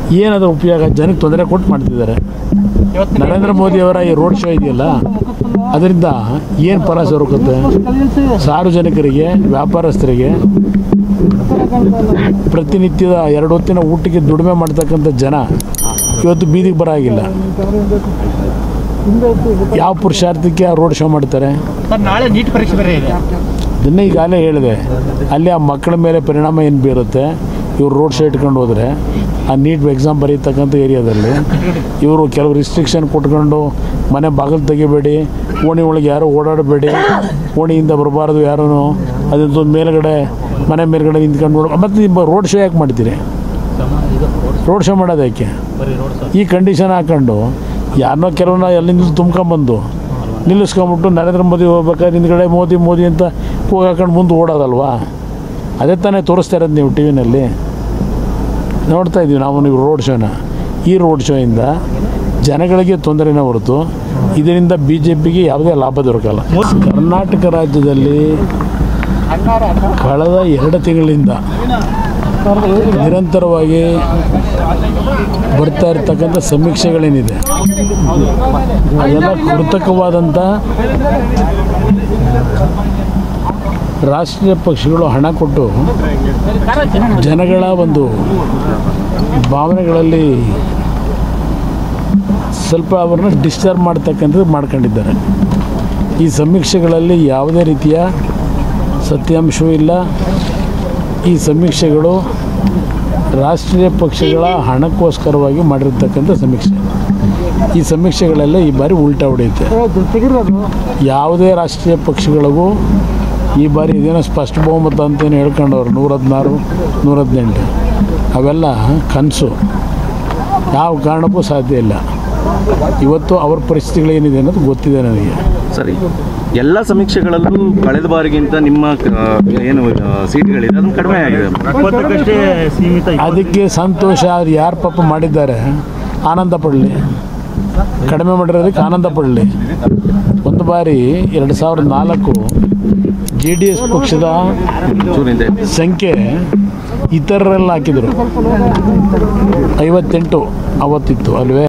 ಏನದು ಉಪಯೋಗ ಜನಕ್ಕೆ ತೊಂದರೆ ಕೊಟ್ಟು ಮಾಡ್ತಿದ್ದಾರೆ ನರೇಂದ್ರ ಮೋದಿಯವರ ಈ ರೋಡ್ ಶೋ ಇದೆಯಲ್ಲ ಅದರಿಂದ ಏನು ಫಲ ಸೊರಕುತ್ತೆ ಸಾರ್ವಜನಿಕರಿಗೆ ವ್ಯಾಪಾರಸ್ಥರಿಗೆ ಪ್ರತಿನಿತ್ಯದ ಎರಡು ಹೊತ್ತಿನ ಊಟಕ್ಕೆ ದುಡಿಮೆ ಮಾಡ್ತಕ್ಕಂಥ ಜನ ಇವತ್ತು ಬೀದಿಗೆ ಬರಾಗಿಲ್ಲ ಯಾವ ಪುರುಷಾರ್ಥಕ್ಕೆ ಆ ರೋಡ್ ಶೋ ಮಾಡ್ತಾರೆ ಸರ್ ನಾಳೆ ನೀಟ್ ಪರೀಕ್ಷೆ ಬೇರೆ ಇದೆ ಇದನ್ನೇ ಈಗಾಗಲೇ ಹೇಳಿದೆ ಅಲ್ಲಿ ಆ ಮಕ್ಕಳ ಮೇಲೆ ಪರಿಣಾಮ ಏನು ಬೀರುತ್ತೆ ಇವ್ರು ರೋಡ್ ಶೋ ಇಟ್ಕೊಂಡು ಹೋದರೆ ಆ ನೀಟ್ ಎಕ್ಸಾಮ್ ಬರೀತಕ್ಕಂಥ ಏರಿಯಾದಲ್ಲಿ ಇವರು ಕೆಲವು ರಿಸ್ಟ್ರಿಕ್ಷನ್ ಕೊಟ್ಕೊಂಡು ಮನೆ ಬಾಗಿಲು ತೆಗಿಬೇಡಿ ಓಣಿ ಒಳಗೆ ಯಾರು ಓಡಾಡಬೇಡಿ ಓಣಿಯಿಂದ ಬರಬಾರ್ದು ಯಾರೂ ಅದಂತ ಮೇಲ್ಗಡೆ ಮನೆ ಮೇಲ್ಗಡೆ ನಿಂತ್ಕೊಂಡು ನೋಡ ಮತ್ತು ನಿಮ್ಮ ರೋಡ್ ಶೋ ಯಾಕೆ ಮಾಡ್ತೀರಿ ರೋಡ್ ಶೋ ಮಾಡೋದು ಯಾಕೆ ಈ ಕಂಡೀಷನ್ ಹಾಕೊಂಡು ಯಾರನ್ನೋ ಕೆಲವನ್ನ ಎಲ್ಲಿಂದ ತುಂಬ್ಕೊಂಬಂದು ನಿಲ್ಲಿಸ್ಕೊಂಬಿಟ್ಟು ನರೇಂದ್ರ ಮೋದಿ ಹೋಗ್ಬೇಕಾದ್ರೆ ಹಿಂದ್ಗಡೆ ಮೋದಿ ಮೋದಿ ಅಂತ ಕೂಗ್ ಹಾಕೊಂಡು ಮುಂದೆ ಓಡೋದಲ್ವಾ ಅದೇ ತಾನೇ ತೋರಿಸ್ತಾ ಇರೋದು ನೀವು ಟಿ ವಿನಲ್ಲಿ ನೋಡ್ತಾ ಇದ್ದೀವಿ ನಾವು ನೀವು ರೋಡ್ ಶೋನ ಈ ರೋಡ್ ಶೋಯಿಂದ ಜನಗಳಿಗೆ ತೊಂದರೆನೇ ಹೊರತು ಇದರಿಂದ ಬಿ ಜೆ ಪಿಗೆ ಯಾವುದೇ ಲಾಭ ದೊರಕಲ್ಲ ಕರ್ನಾಟಕ ರಾಜ್ಯದಲ್ಲಿ ಕಳೆದ ಎರಡು ತಿಂಗಳಿಂದ ನಿರಂತರವಾಗಿ ಬರ್ತಾ ಇರ್ತಕ್ಕಂಥ ಸಮೀಕ್ಷೆಗಳೇನಿದೆ ಅದೆಲ್ಲ ಕೃತಕವಾದಂಥ ರಾಷ್ಟ್ರೀಯ ಪಕ್ಷಗಳು ಹಣ ಕೊಟ್ಟು ಜನಗಳ ಒಂದು ಭಾವನೆಗಳಲ್ಲಿ ಸ್ವಲ್ಪ ಅವ್ರನ್ನ ಡಿಸ್ಟರ್ಬ್ ಮಾಡ್ತಕ್ಕಂಥದ್ದು ಮಾಡ್ಕೊಂಡಿದ್ದಾರೆ ಈ ಸಮೀಕ್ಷೆಗಳಲ್ಲಿ ಯಾವುದೇ ರೀತಿಯ ಸತ್ಯಾಂಶವೂ ಇಲ್ಲ ಈ ಸಮೀಕ್ಷೆಗಳು ರಾಷ್ಟ್ರೀಯ ಪಕ್ಷಗಳ ಹಣಕ್ಕೋಸ್ಕರವಾಗಿ ಮಾಡಿರ್ತಕ್ಕಂಥ ಸಮೀಕ್ಷೆ ಈ ಸಮೀಕ್ಷೆಗಳೆಲ್ಲ ಈ ಬಾರಿ ಉಲ್ಟಾ ಹೊಡೆಯುತ್ತೆ ಯಾವುದೇ ರಾಷ್ಟ್ರೀಯ ಪಕ್ಷಗಳಿಗೂ ಈ ಬಾರಿ ಇದೇನೋ ಸ್ಪಷ್ಟ ಬಹುಮತ ಅಂತೇನು ಹೇಳ್ಕೊಂಡವ್ರು ನೂರ ಹದಿನಾರು ನೂರ ಹದಿನೆಂಟು ಅವೆಲ್ಲ ಕನಸು ಯಾವ ಕಾರಣಕ್ಕೂ ಸಾಧ್ಯ ಇಲ್ಲ ಇವತ್ತು ಅವ್ರ ಪರಿಸ್ಥಿತಿಗಳೇನಿದೆ ಅನ್ನೋದು ಗೊತ್ತಿದೆ ನನಗೆ ಸರಿ ಎಲ್ಲ ಸಮೀಕ್ಷೆಗಳಲ್ಲೂ ಕಳೆದ ಬಾರಿಗಿಂತ ನಿಮ್ಮ ಆ, ಏನು ಆ, ಸೀಟ್ಗಳಿದೆ ಅದನ್ನು ಕಡಿಮೆ ಆಗಿದೆ ಇಪ್ಪತ್ತಕ್ಕಷ್ಟೇ ಸೀಮಿತ ಅದಕ್ಕೆ ಸಂತೋಷ ಅವ್ರು ಯಾರು ಪಾಪ ಮಾಡಿದ್ದಾರೆ ಆನಂದ ಪಡಲಿ ಕಡಿಮೆ ಮಾಡಿರೋದಕ್ಕೆ ಆನಂದ ಪಡಲಿ ಒಂದು ಬಾರಿ ಎರಡು ಸಾವಿರದ ನಾಲ್ಕು ಜೆ ಡಿ ಎಸ್ ಪಕ್ಷದ ಚೂರಿಂದ ಸಂಖ್ಯೆ ಇತರರೆಲ್ಲ ಹಾಕಿದರು ಐವತ್ತೆಂಟು ಅವತ್ತಿತ್ತು ಅಲ್ವೇ